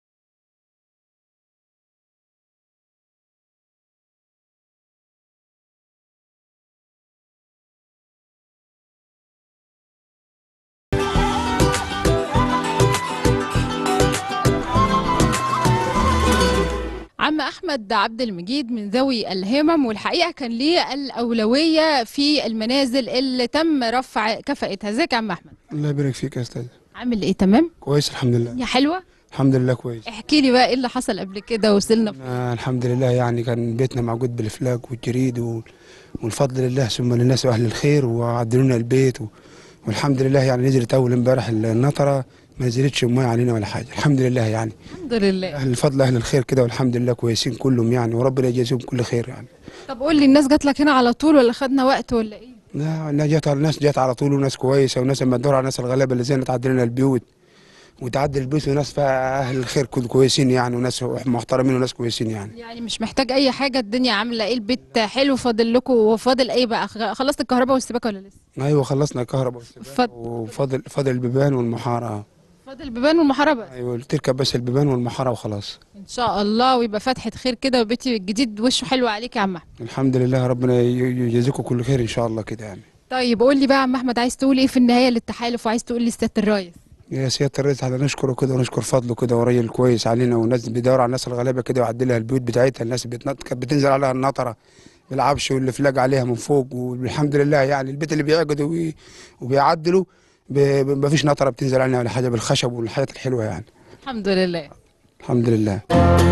عم احمد عبد المجيد من ذوي الهمم والحقيقه كان ليه الاولويه في المنازل اللي تم رفع كفاءتها ازيك يا عم احمد
الله يبارك فيك يا استاذ
عامل ايه تمام
كويس الحمد لله
يا حلوه
الحمد لله كويس
احكي لي بقى ايه اللي حصل قبل كده وصلنا في
آه الحمد لله يعني كان بيتنا موجود بالافلاك والجريد و... والفضل لله ثم للناس واهل الخير وعدلوا لنا البيت و... والحمد لله يعني نزلت اول امبارح النطره ما نزلتش ميه علينا ولا حاجه الحمد لله يعني
الحمد لله
اهل الفضل اهل الخير كده والحمد لله كويسين كلهم يعني وربنا يجازيهم كل خير يعني
طب قول لي الناس جات لك هنا على طول ولا خدنا وقت ولا ايه
لا لا جت على ناس جت على طول وناس كويسه وناس لما تدور على الناس الغلابه اللي زينا تعدل لنا البيوت وتعدل البيوت وناس فيها اهل الخير كل كويسين يعني وناس محترمين وناس كويسين يعني
يعني مش محتاج اي حاجه الدنيا عامله ايه البيت حلو فاضل لكم وفاضل ايه بقى خ- خلصت الكهرباء والسباكه ولا لسه
ايوه خلصنا الكهرباء
فض...
وفاضل فاضل البيبان والمحاره
فاضل البيبان والمحاره بقى
ايوه تركب بس البيبان والمحاره وخلاص
ان شاء الله ويبقى فتحه خير كده وبيتي الجديد وشه حلو عليك يا عم احمد
الحمد لله ربنا ي- يجازيكم كل خير ان شاء الله كده يعني
طيب قول لي بقى يا عم احمد عايز تقول ايه في النهايه للتحالف وعايز تقول لي سياده الرئيس
يا سيادة الرئيس على نشكره كده ونشكر فضله كده وراجل كويس علينا والناس بيدور على الناس الغلابة كده ويعدلها البيوت بتاعتها الناس بتنط كانت بتنزل عليها النطرة العبش والفلاج عليها من فوق والحمد لله يعني البيت اللي بيعقدوا وي- وبيعدلوا ب- ب- مفيش نطرة بتنزل علينا ولا حاجة بالخشب والحاجات الحلوة يعني
الحمد لله
الحمد لله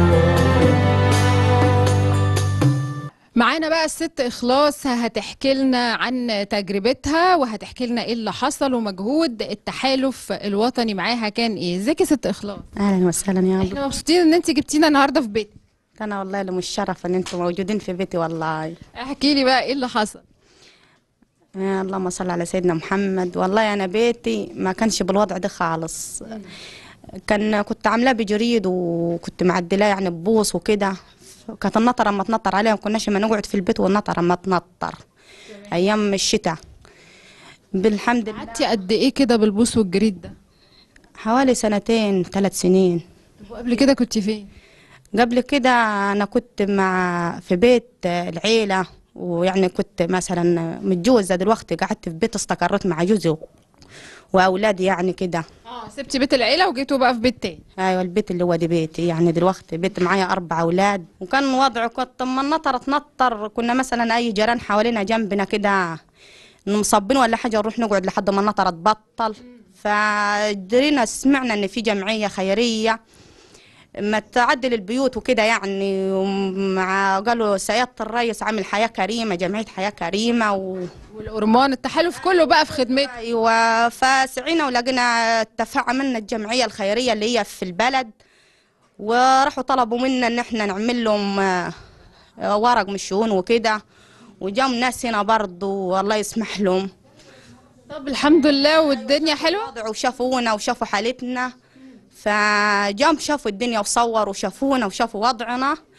معانا بقى الست اخلاص هتحكي لنا عن تجربتها وهتحكي لنا ايه اللي حصل ومجهود التحالف الوطني معاها كان ايه ازيك يا ست اخلاص
اهلا وسهلا يا
احنا مبسوطين ان انت جبتينا النهارده في بيتك
انا والله اللي مش شرف ان انتم موجودين في بيتي والله
احكي لي بقى ايه اللي حصل
آه اللهم صل على سيدنا محمد والله انا بيتي ما كانش بالوضع ده خالص كان كنت عاملاه بجريد وكنت معدلاه يعني ببوص وكده كانت النطره اما تنطر عليها ما كناش ما نقعد في البيت والنطره اما تنطر ايام الشتاء بالحمد لله
قعدتي قد ايه كده بالبوس والجريد ده
حوالي سنتين ثلاث سنين
وقبل كده كنت فين
قبل كده انا كنت مع في بيت العيله ويعني كنت مثلا متجوزه دلوقتي قعدت في بيت استقريت مع جوزي واولادي يعني كده
اه سبتي بيت العيله وجيتوا بقى في بيت تاني
ايوه البيت اللي هو دي بيتي يعني دلوقتي بيت معايا اربع اولاد وكان وضعه كنت اما النطر تنطر كنا مثلا اي جيران حوالينا جنبنا كده مصبين ولا حاجه نروح نقعد لحد ما النطره تبطل فجرينا سمعنا ان في جمعيه خيريه ما تعدل البيوت وكده يعني مع قالوا سيادة الرئيس عامل حياة كريمة جمعية حياة كريمة و...
والأرمان التحالف كله بقى في خدمتك
أيوة فسعينا ولقينا تفاعلنا الجمعية الخيرية اللي هي في البلد وراحوا طلبوا منا ان احنا نعمل لهم آه، ورق من الشؤون وكده وجام ناس هنا برضو الله يسمح لهم
طب الحمد لله والدنيا حلوة
وشافونا وشافوا حالتنا فجام شافوا الدنيا وصوروا وشافونا وشافوا وضعنا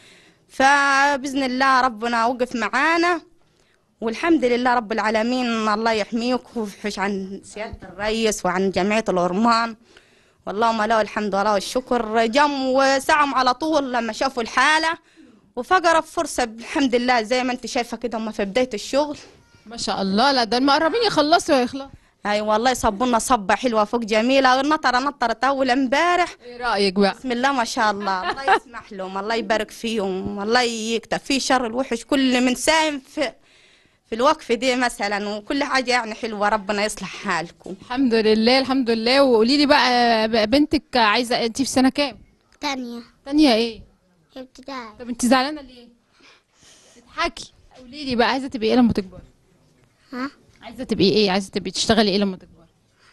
فبإذن الله ربنا وقف معانا والحمد لله رب العالمين الله يحميك ويحوش عن سيادة الرئيس وعن جمعية الأورمان واللهم له الحمد وله الشكر جم وسعم على طول لما شافوا الحالة وفقرب فرصة الحمد لله زي ما انت شايفة كده هم في بداية الشغل
ما شاء الله لا ده المقربين يخلصوا يخلصوا
اي والله صبوا لنا صبة حلوة فوق جميلة النطرة نطرت أول امبارح
ايه رأيك بقى
بسم الله ما شاء الله الله يسمح لهم الله يبارك فيهم الله يكتب في شر الوحش كل من ساهم في في الوقفة دي مثلا وكل حاجة يعني حلوة ربنا يصلح حالكم
الحمد لله الحمد لله وقولي لي بقى بقى بنتك عايزه انت في سنه كام
تانية
تانية ايه
ابتدائي
طب انت زعلانه ليه تضحكي قولي لي بقى عايزه تبقي ايه لما تكبري
ها
عايزه تبقي ايه عايزه تبقي تشتغلي ايه لما تكبري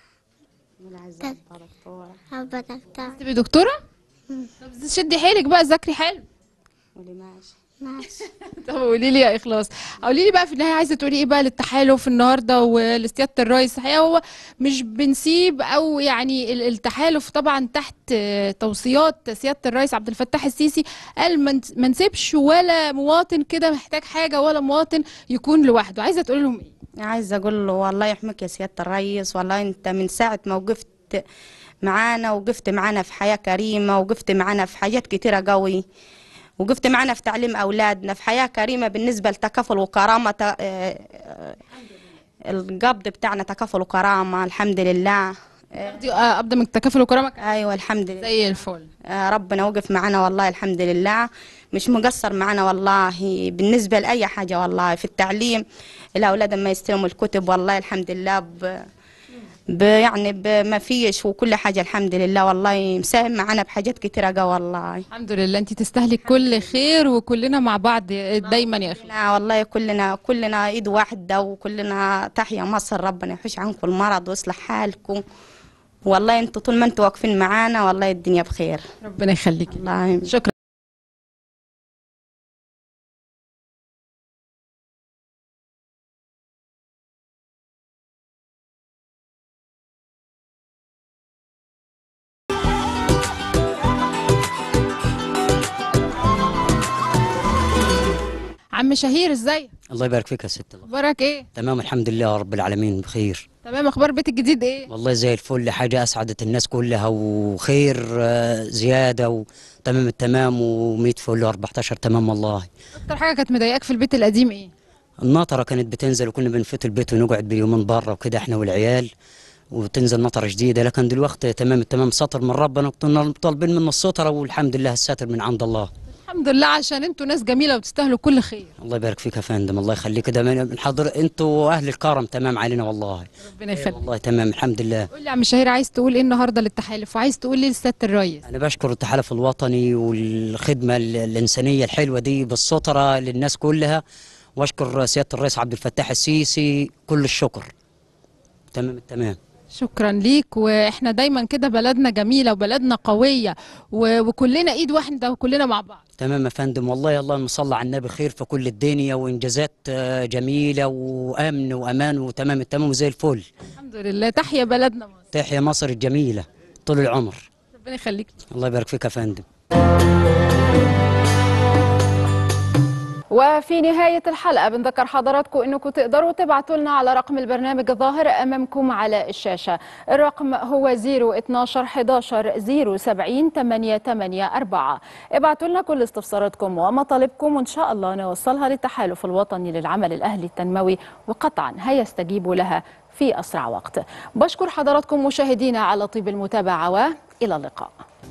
أبقى دكتور
تبقي دكتوره طب شدي حيلك بقى ذاكري حلو
ماشي
طب قولي لي يا اخلاص قولي لي بقى في النهايه عايزه تقولي ايه بقى للتحالف النهارده ولسياده الرئيس الحقيقه هو مش بنسيب او يعني ال- التحالف طبعا تحت آه، توصيات سياده الرئيس عبد الفتاح السيسي قال ما نس- ما نسيبش ولا مواطن كده محتاج حاجه ولا مواطن يكون لوحده عايزه تقول لهم ايه
عايزة أقول له والله يحميك يا سيادة الرئيس والله أنت من ساعة ما وقفت معانا وقفت معانا في حياة كريمة وقفت معانا في حاجات كتيرة قوي وقفت معانا في تعليم أولادنا في حياة كريمة بالنسبة لتكافل وكرامة آه، آه، القبض بتاعنا تكافل وكرامة الحمد لله
دي آه، قبض من التكافل وكرامة
أيوة الحمد لله
زي الفل
آه، ربنا وقف معنا والله الحمد لله مش مقصر معنا والله بالنسبة لأي حاجة والله في التعليم الأولاد ما يستلموا الكتب والله الحمد لله ب... ب... يعني بما فيش وكل حاجة الحمد لله والله مساهم معنا بحاجات كتيرة قوي والله
الحمد لله انت تستاهلي كل خير وكلنا مع بعض دايما يا اخي
لا والله كلنا كلنا ايد واحدة وكلنا تحيا مصر ربنا يحوش عنكم المرض ويصلح حالكم والله انتوا طول ما انتوا واقفين معانا والله الدنيا بخير
ربنا يخليك
الله
شكرا عم شهير ازاي
الله يبارك فيك يا ست الله
اخبارك ايه
تمام الحمد لله رب العالمين بخير
تمام اخبار بيت الجديد ايه
والله زي الفل حاجة أسعدت الناس كلها وخير آه، زيادة وتمام التمام و100 فل و14 تمام والله
اكتر حاجه كانت مضايقاك في البيت القديم ايه
النطرة كانت بتنزل وكنا بنفوت البيت ونقعد باليومين برا وكده احنا والعيال وتنزل نطرة جديدة لكن دلوقتي تمام التمام سطر من ربنا كنا طالبين منه السترة والحمد لله الساتر من عند الله
الحمد لله عشان انتوا ناس جميله وبتستاهلوا كل خير
الله يبارك فيك يا فندم الله يخليك كده من من حضر انتوا اهل الكرم تمام علينا والله
ربنا يخليك
والله تمام الحمد لله
قول لي يا عم شهير عايز تقول ايه النهارده للتحالف وعايز تقول ايه لسياده الريس
أنا بشكر التحالف الوطني والخدمة ال- الإنسانية الحلوة دي بالسترة للناس كلها وأشكر سيادة الرئيس عبد الفتاح السيسي كل الشكر تمام التمام
شكرا ليك واحنا دايما كده بلدنا جميله وبلدنا قويه و... وكلنا ايد واحده وكلنا مع بعض
تمام يا فندم والله اللهم صل على النبي خير في كل الدنيا وإنجازات آه، جميلة وأمن وأمان وتمام التمام وزي الفل
الحمد لله تحيا بلدنا مصر
تحيا مصر الجميلة طول العمر
ربنا يخليك
الله يبارك فيك يا فندم
وفي نهاية الحلقة بنذكر حضراتكم انكم تقدروا تبعتوا لنا على رقم البرنامج الظاهر امامكم على الشاشة الرقم هو 012 11 070 884 ابعتوا لنا كل استفساراتكم ومطالبكم وان شاء الله نوصلها للتحالف الوطني للعمل الاهلي التنموي وقطعا هيستجيبوا لها في اسرع وقت بشكر حضراتكم مشاهدينا على طيب المتابعة والى اللقاء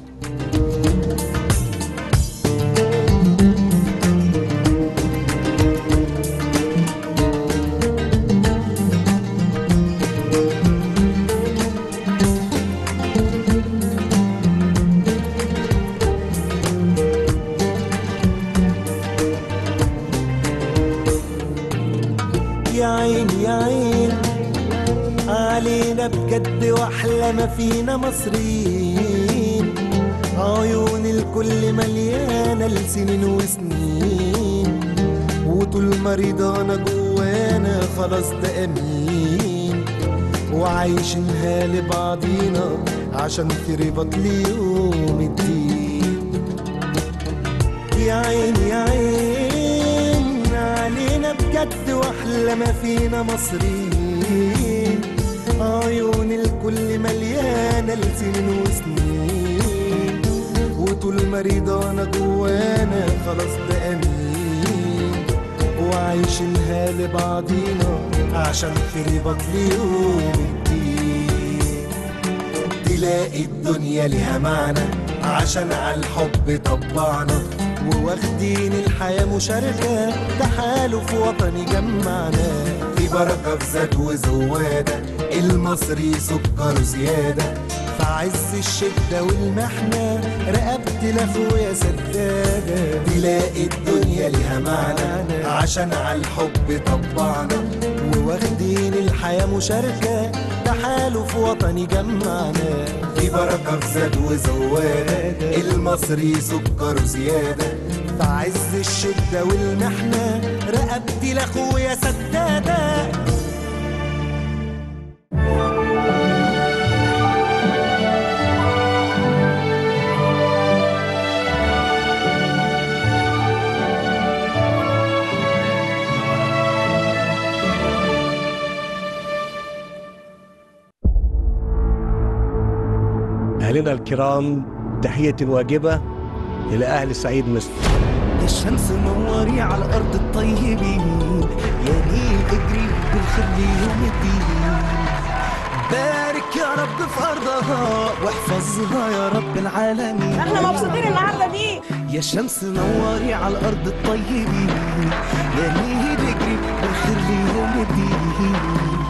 يا عين يا عين علينا بجد واحلى ما فينا مصريين عيون الكل مليانة لسنين وسنين وطول ما رضانا جوانا خلاص ده امين وعايشينها لبعضينا عشان في رباط ليوم الدين يا عين يا عين علينا بجد واحلى ما فينا مصريين عيون الكل مليانة لسنين وسنين وطول ما رضانا جوانا خلاص بقى مين وعايشينها لبعضينا عشان في رباط ليوم الدين تلاقي الدنيا ليها معنى عشان على الحب طبعنا وواخدين الحياة مشاركة تحالف وطني جمعنا في بركة في زاد وزوادة المصري سكر زيادة في عز الشدة والمحنة رقبت لاخويا سدادة تلاقي الدنيا ليها معنى عشان على الحب طبعنا وواخدين الحياة مشاركة تحالف وطني جمعنا في بركة في زاد وزوادة المصري سكر زيادة في عز الشدة والمحنة رقبتي لاخويا سدادة
أهلنا الكرام تحية واجبة إلى أهل سعيد مصر
الشمس نوري على الأرض الطيبين يا نيل اجري بالخير ليوم الدين بارك يا رب في أرضها واحفظها يا رب العالمين
احنا مبسوطين النهارده بيه
يا شمس نوري على الأرض الطيبين يا نيل اجري بالخير ليوم الدين